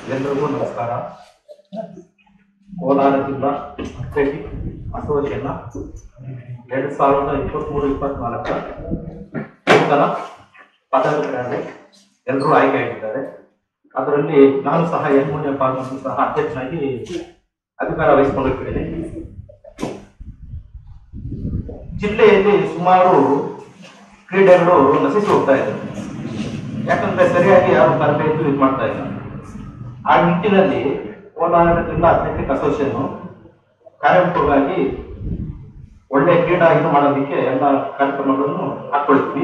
ಎಲ್ಲರಿಗೂ ನಮಸ್ಕಾರ ಕೋಲಾರ ಜಿಲ್ಲಾ ಅಥ್ಲೆಟಿಕ್ ಅಸೋಸಿಯೇಷನ್ನ ಎರಡು ಸಾವಿರದ ಇಪ್ಪತ್ತ್ಮೂರು ಇಪ್ಪತ್ನಾಲ್ಕರ ನೂತನ ಪದಾಧಿಕಾರಿ ಎಲ್ಲರೂ ಆಯ್ಕೆ ಆಗಿದ್ದಾರೆ ಅದರಲ್ಲಿ ನಾನು ಸಹ ಎನ್ ಮುನಿಯಪ್ಪ ಅನ್ನೋದು ಸಹ ಅಧ್ಯಕ್ಷನಾಗಿ ಅಧಿಕಾರ ವಹಿಸಿಕೊಂಡಿದ್ದೇನೆ ಜಿಲ್ಲೆಯಲ್ಲಿ ಸುಮಾರು ಕ್ರೀಡೆಗಳು ನಶಿಸಿ ಹೋಗ್ತಾ ಇದೆ ಯಾಕಂದ್ರೆ ಸರಿಯಾಗಿ ಯಾರು ತರಬೇತಿ ಇದು ಮಾಡ್ತಾ ಇಲ್ಲ ಆ ನಿಟ್ಟಿನಲ್ಲಿ ಕೋಲಾರ ಜಿಲ್ಲಾ ಅಥ್ಲೆಟಿಕ್ ಅಸೋಸಿಯೇಷನ್ ಕಾರ್ಯಕ್ರಮವಾಗಿ ಒಳ್ಳೆ ಕ್ರೀಡಾ ಇದು ಮಾಡೋದಕ್ಕೆ ಎಲ್ಲ ಕಾರ್ಯಕ್ರಮಗಳನ್ನು ಹಾಕೊಳ್ತೀವಿ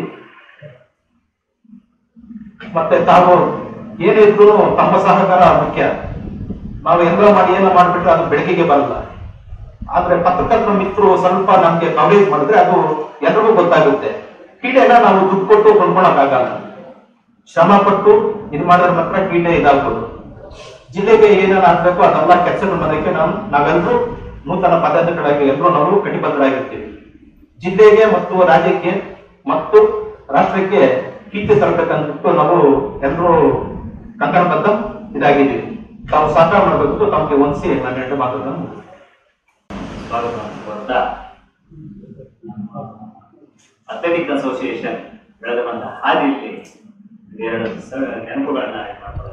ಮತ್ತೆ ತಾವು ಏನೇ ಇದ್ರು ತಮ್ಮ ಸಹಕಾರ ಮುಖ್ಯ ನಾವು ಎಲ್ಲ ಮಾಡಿ ಏನೋ ಮಾಡ್ಬಿಟ್ರೆ ಅದು ಬೆಳಕಿಗೆ ಬರಲ್ಲ ಆದ್ರೆ ಪತ್ರಕರ್ತರ ಮಿತ್ರರು ಸ್ವಲ್ಪ ನಮ್ಗೆ ಕವರೇಜ್ ಮಾಡಿದ್ರೆ ಅದು ಎಲ್ರಿಗೂ ಗೊತ್ತಾಗುತ್ತೆ ಕ್ರೀಡೆನ ನಾವು ದುಡ್ಡು ಕೊಟ್ಟು ಕೊಂಡ್ಕೊಳಕ್ಕಾಗಲ್ಲ ಶ್ರಮ ಪಟ್ಟು ಇದು ಮಾಡಿದ್ರೆ ಮಾತ್ರ ಕ್ರೀಡೆ ಇದಾಗ್ಬೋದು ಜಿಲ್ಲೆಗೆ ಏನೇನು ಆಗ್ಬೇಕು ಅದೆಲ್ಲ ಕೆಲಸ ಮಾಡೋದಕ್ಕೆ ನಾವು ನಾವೆಲ್ಲರೂ ನೂತನ ಪದಾಧಿಕಾರಿಗಳಾಗಿ ಎಲ್ಲರೂ ನಾವು ಕಟಿಬದ್ಧರಾಗಿರ್ತೀವಿ ಜಿಲ್ಲೆಗೆ ಮತ್ತು ರಾಜ್ಯಕ್ಕೆ ಮತ್ತು ರಾಷ್ಟ್ರಕ್ಕೆ ಕೀರ್ತಿ ತರಬೇಕಂದ್ಬಿಟ್ಟು ನಾವು ಎಲ್ಲರೂ ಕಂಕಣಬದ್ಧ ಇದಾಗಿದ್ದೀವಿ ತಾವು ಸಹಕಾರ ಮಾಡಬೇಕು ತಮಗೆ ಹೊಂದಿಸಿ ನಾನು ಎರಡು ಮಾತುಗಳನ್ನು ಮುಗಿಸ್ತೇನೆ. ಸ್ವಾಗತ ಅಂತ ಅಥ್ಲೆಟಿಕ್ ಅಸೋಸಿಯೇಷನ್ ಬೆಳೆದು ಬಂದ ಹಾದಿಯಲ್ಲಿ ಎರಡು ಸ- ನೆನಪುಗಳನ್ನ ಇದು ಮಾಡ್ಕೊಳ್ಳೋದು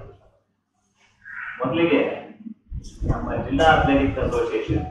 ಮೊದಲಿಗೆ ನಮ್ಮ ಜಿಲ್ಲಾ ಅಥ್ಲೆಟಿಕ್ ಅಸೋಸಿಯೇಷನ್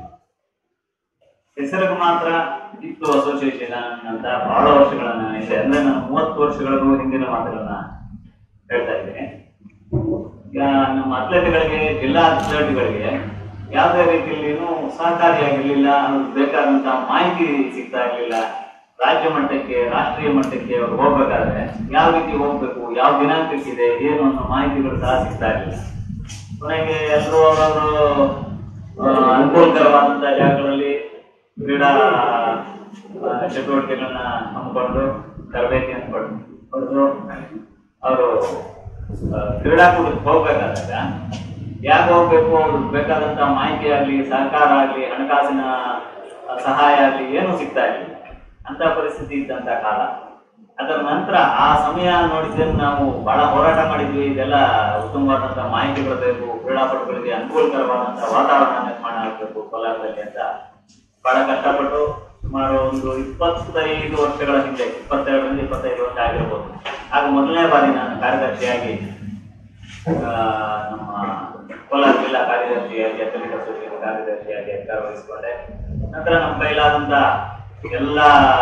ಹೆಸರಿಗೆ ಮಾತ್ರ ಇತ್ತು ಅಸೋಸಿಯೇಷನ್ ಅಂತ ಬಹಳ ವರ್ಷಗಳನ್ನ ಇದೆ ಅಂದ್ರೆ ನಾನು ಮೂವತ್ತು ವರ್ಷಗಳಿಗೂ ಹಿಂದಿನ ಮಾತುಗಳನ್ನ ಹೇಳ್ತಾ ಇದ್ದೀನಿ ಈಗ ನಮ್ಮ ಅಥ್ಲೆಟ್ಗಳಿಗೆ ಜಿಲ್ಲಾ ಅಥ್ಲೆಟ್ಗಳಿಗೆ ಯಾವುದೇ ರೀತಿಯಲ್ಲಿನೂ ಸಹಕಾರಿಯಾಗಿರ್ಲಿಲ್ಲ ಅವ್ರಿಗೆ ಬೇಕಾದಂತ ಮಾಹಿತಿ ಸಿಗ್ತಾ ಇರ್ಲಿಲ್ಲ ರಾಜ್ಯ ಮಟ್ಟಕ್ಕೆ ರಾಷ್ಟ್ರೀಯ ಮಟ್ಟಕ್ಕೆ ಅವ್ರು ಹೋಗ್ಬೇಕಾದ್ರೆ ಯಾವ ರೀತಿ ಹೋಗ್ಬೇಕು ಯಾವ ದಿನಾಂಕಕ್ಕಿದೆ ಏನು ಅನ್ನೋ ಮಾಹಿತಿಗಳು ಸಹ ಸಿಗ್ತಾ ಇರಲಿಲ್ಲ ಕೊನೆಗೆ ಎಲ್ಲರೂ ಅವರವರು ಅನುಕೂಲಕರವಾದಂತಹ ಜಾಗಗಳಲ್ಲಿ ಕ್ರೀಡಾ ಆ, ಚಟುವಟಿಕೆಗಳನ್ನ ಹಮ್ಮಿಕೊಂಡು ತರಬೇತಿಯನ್ನು ಪಡ್- ಪಡೆದು ಅವರು ಕ್ರೀಡಾಕೂಟಕ್ಕೆ ಹೋಗ್ಬೇಕಾದಾಗ ಯಾಕೆ ಹೋಗ್ಬೇಕು ಅವ್ರಿಗೆ ಬೇಕಾದಂತ ಮಾಹಿತಿ ಆಗ್ಲಿ ಸಹಕಾರ ಆಗ್ಲಿ ಹಣಕಾಸಿನ ಆ, ಸಹಾಯ ಆಗ್ಲಿ ಏನು ಸಿಗ್ತಾ ಇರಲಿಲ್ಲ ಅಂತ ಪರಿಸ್ಥಿತಿ ಇದ್ದಂತ ಕಾಲ ಅದರ ನಂತರ ಆ ಸಮಯ ನೋಡಿದ್ರೆ ನಾವು ಬಹಳ ಹೋರಾಟ ಮಾಡಿದ್ವಿ ಇದೆಲ್ಲ ಉತ್ತಮವಾದಂತಹ ಮಾಹಿತಿಗಳು ಬೇಕು ಕ್ರೀಡಾಪಟುಗಳಿಗೆ ಅನುಕೂಲಕರವಾದಂತಹ ವಾತಾವರಣ ನಿರ್ಮಾಣ ಆಗಬೇಕು ಕೋಲಾರದಲ್ಲಿ ಅಂತ ಬಹಳ ಕಷ್ಟಪಟ್ಟು ಸುಮಾರು ಒಂದು ಇಪ್ಪತ್ತೈದು ವರ್ಷಗಳ ಹಿಂದೆ ಇಪ್ಪತ್ತೆರಡರಿಂದ ಇಪ್ಪತ್ತೈದು ವರ್ಷ ಆಗಿರ್ಬೋದು ಆಗ ಮೊದಲನೇ ಬಾರಿ ನಾನು ಕಾರ್ಯದರ್ಶಿಯಾಗಿ ಆ, ನಮ್ಮ ಕೋಲಾರ ಜಿಲ್ಲಾ ಕಾರ್ಯದರ್ಶಿಯಾಗಿ ಅಥ್ಲೆಟಿಕ್ ಅಸೋಸಿಯೇಷನ್ ಕಾರ್ಯದರ್ಶಿಯಾಗಿ ಅಧಿಕಾರ ವಹಿಸಿಕೊಂಡೆ ನಂತರ ನಮ್ಮ ಕೈಲಾದಂತ ಎಲ್ಲ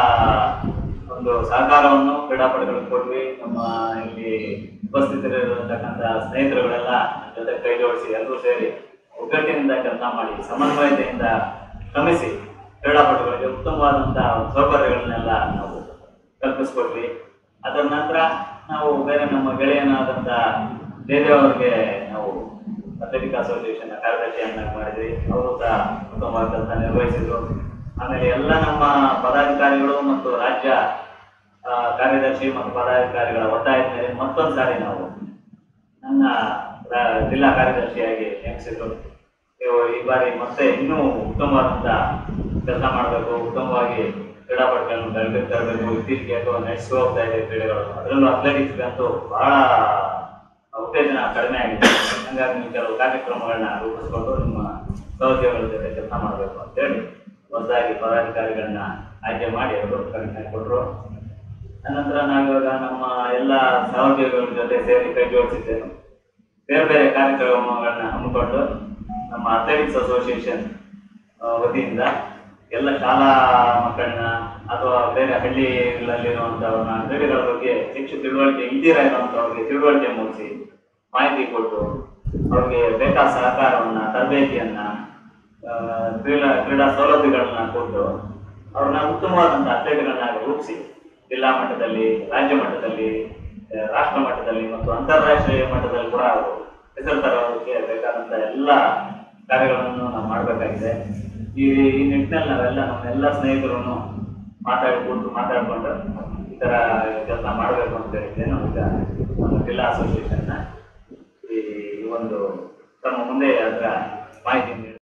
ಒಂದು ಸಹಕಾರವನ್ನು ಕ್ರೀಡಾಪಟುಗಳಿಗೆ ಕೊಟ್ವಿ ನಮ್ಮ ಇಲ್ಲಿ ಉಪಸ್ಥಿತರಿರತಕ್ಕಂಥ ಸ್ನೇಹಿತರುಗಳೆಲ್ಲ ನನ್ನ ಜೊತೆ ಕೈ ಜೋಡಿಸಿ ಎಲ್ಲರೂ ಸೇರಿ ಒಗ್ಗಟ್ಟಿನಿಂದ ಕೆಲಸ ಮಾಡಿ ಸಮನ್ವಯತೆಯಿಂದ ಶ್ರಮಿಸಿ ಕ್ರೀಡಾಪಟುಗಳಿಗೆ ಉತ್ತಮವಾದಂತಹ ಸೌಕರ್ಯಗಳನ್ನೆಲ್ಲ ನಾವು ಕಲ್ಪಿಸ್ಕೊಟ್ವಿ ಅದರ ನಂತರ ನಾವು ಬೇರೆ ನಮ್ಮ ಗೆಳೆಯನಾದಂತ ಜಯದೇವ್ ಅವರಿಗೆ ನಾವು ಅಥ್ಲೆಟಿಕ್ ಅಸೋಸಿಯೇಷನ್ ಕಾರ್ಯದರ್ಶಿಯನ್ನಾಗಿ ಮಾಡಿದ್ವಿ ಅವರು ಸಹ ಉತ್ತಮವಾದ ಕೆಲಸ ನಿರ್ವಹಿಸಿದ್ರು ಆಮೇಲೆ ಎಲ್ಲ ನಮ್ಮ ಪದಾಧಿಕಾರಿಗಳು ಮತ್ತು ರಾಜ್ಯ ಆ, ಕಾರ್ಯದರ್ಶಿ ಮತ್ತು ಪದಾಧಿಕಾರಿಗಳ ಒತ್ತಾಯದ ಮೇಲೆ ಮತ್ತೊಂದು ಸಾರಿ ನಾವು ನನ್ನ ರಾ- ಜಿಲ್ಲಾ ಕಾರ್ಯದರ್ಶಿಯಾಗಿ ನೇಮಿಸಿದ್ರು ನೀವು ಈ ಬಾರಿ ಮತ್ತೆ ಇನ್ನೂ ಉತ್ತಮವಾದಂತ ಕೆಲಸ ಮಾಡಬೇಕು ಉತ್ತಮವಾಗಿ ಕ್ರೀಡಾಪಟುಗಳನ್ನು ತರಬೇತಿ ತರಬೇಕು ಇತ್ತೀಚೆಗೆ ಅಥವಾ ನಡೆಸಿ ಹೋಗ್ತಾ ಇದೆ ಕ್ರೀಡೆಗಳು ಅದರಲ್ಲೂ ಅಥ್ಲೆಟಿಕ್ಸ್ ಅಂತೂ ಬಹಳ ಉತ್ತೇಜನ ಕಡಿಮೆ ಆಗಿದೆ ಹಂಗಾಗಿ ನೀವು ಕೆಲವು ಕಾರ್ಯಕ್ರಮಗಳನ್ನ ರೂಪಿಸ್ಕೊಂಡು ನಿಮ್ಮ ಸಹೋದ್ಯೋಗಿಗಳ ಜೊತೆ ಕೆಲಸ ಮಾಡಬೇಕು ಅಂತೇಳಿ ಹೊಸದಾಗಿ ಪದಾಧಿಕಾರಿಗಳನ್ನ ಆಯ್ಕೆ ಮಾಡಿ ಅವರು ಕಡಿಮೆ ಕೊಟ್ಟರು ಅನಂತರ ನಾವಿವಾಗ ನಮ್ಮ ಎಲ್ಲ ಸಹೋದ್ಯೋಗಿಗಳ ಜೊತೆ ಸೇರಿ ಕೈ ಜೋಡಿಸಿದ್ದೇವೆ ಬೇರೆ ಬೇರೆ ಕಾರ್ಯಕ್ರಮಗಳನ್ನ ಹಮ್ಮಿಕೊಂಡು ನಮ್ಮ ಅಥ್ಲೆಟಿಕ್ಸ್ ಅಸೋಸಿಯೇಷನ್ ಆ, ವತಿಯಿಂದ ಎಲ್ಲ ಶಾಲಾ ಮಕ್ಕಳನ್ನ ಅಥವಾ ಬೇರೆ ಹಳ್ಳಿಗಳಲ್ಲಿರುವಂತವ್ರನ್ನ ಕ್ರೀಡೆಗಳ ಬಗ್ಗೆ ಹೆಚ್ಚು ತಿಳುವಳಿಕೆ ಇಲ್ದಿರ ಇರುವಂತವ್ರಿಗೆ ತಿಳುವಳಿಕೆ ಮೂಡಿಸಿ ಮಾಹಿತಿ ಕೊಟ್ಟು ಅವ್ರಿಗೆ ಬೇಕಾದ ಸಹಕಾರವನ್ನ ತರಬೇತಿಯನ್ನ ಆ, ಕ್ರೀಡಾ ಕ್ರೀಡಾ ಸೌಲಭ್ಯಗಳನ್ನ ಕೊಟ್ಟು ಅವ್ರನ್ನ ಉತ್ತಮವಾದಂತ ಅಥ್ಲೆಟ್ಗಳನ್ನಾಗಿ ರೂಪಿಸಿ ಜಿಲ್ಲಾ ಮಟ್ಟದಲ್ಲಿ ರಾಜ್ಯ ಮಟ್ಟದಲ್ಲಿ ಆ, ರಾಷ್ಟ್ರ ಮಟ್ಟದಲ್ಲಿ ಮತ್ತು ಅಂತಾರಾಷ್ಟ್ರೀಯ ಮಟ್ಟದಲ್ಲಿ ಕೂಡ ಅವರು ಹೆಸರು ತರೋದಕ್ಕೆ ಬೇಕಾದಂತ ಎಲ್ಲ ಕಾರ್ಯಗಳನ್ನು ನಾವು ಮಾಡಬೇಕಾಗಿದೆ ಈ ಈ ನಿಟ್ಟಿನಲ್ಲಿ ನಾವೆಲ್ಲ ನಮ್ಮೆಲ್ಲ ಸ್ನೇಹಿತರನ್ನು ಮಾತಾಡಿ ಕೂತು ಮಾತಾಡ್ಕೊಂಡು ಈ ತರ ಕೆಲಸ ಮಾಡಬೇಕು ಅಂತ ಹೇಳಿದ್ದೆ ನಾವು ಈಗ ನಮ್ಮ ಜಿಲ್ಲಾ ಅಸೋಸಿಯೇಷನ್ನ ಈ ಒಂದು ತಮ್ಮ ಮುಂದೆ ಅದರ ಮಾಹಿತಿ ನೀಡಿ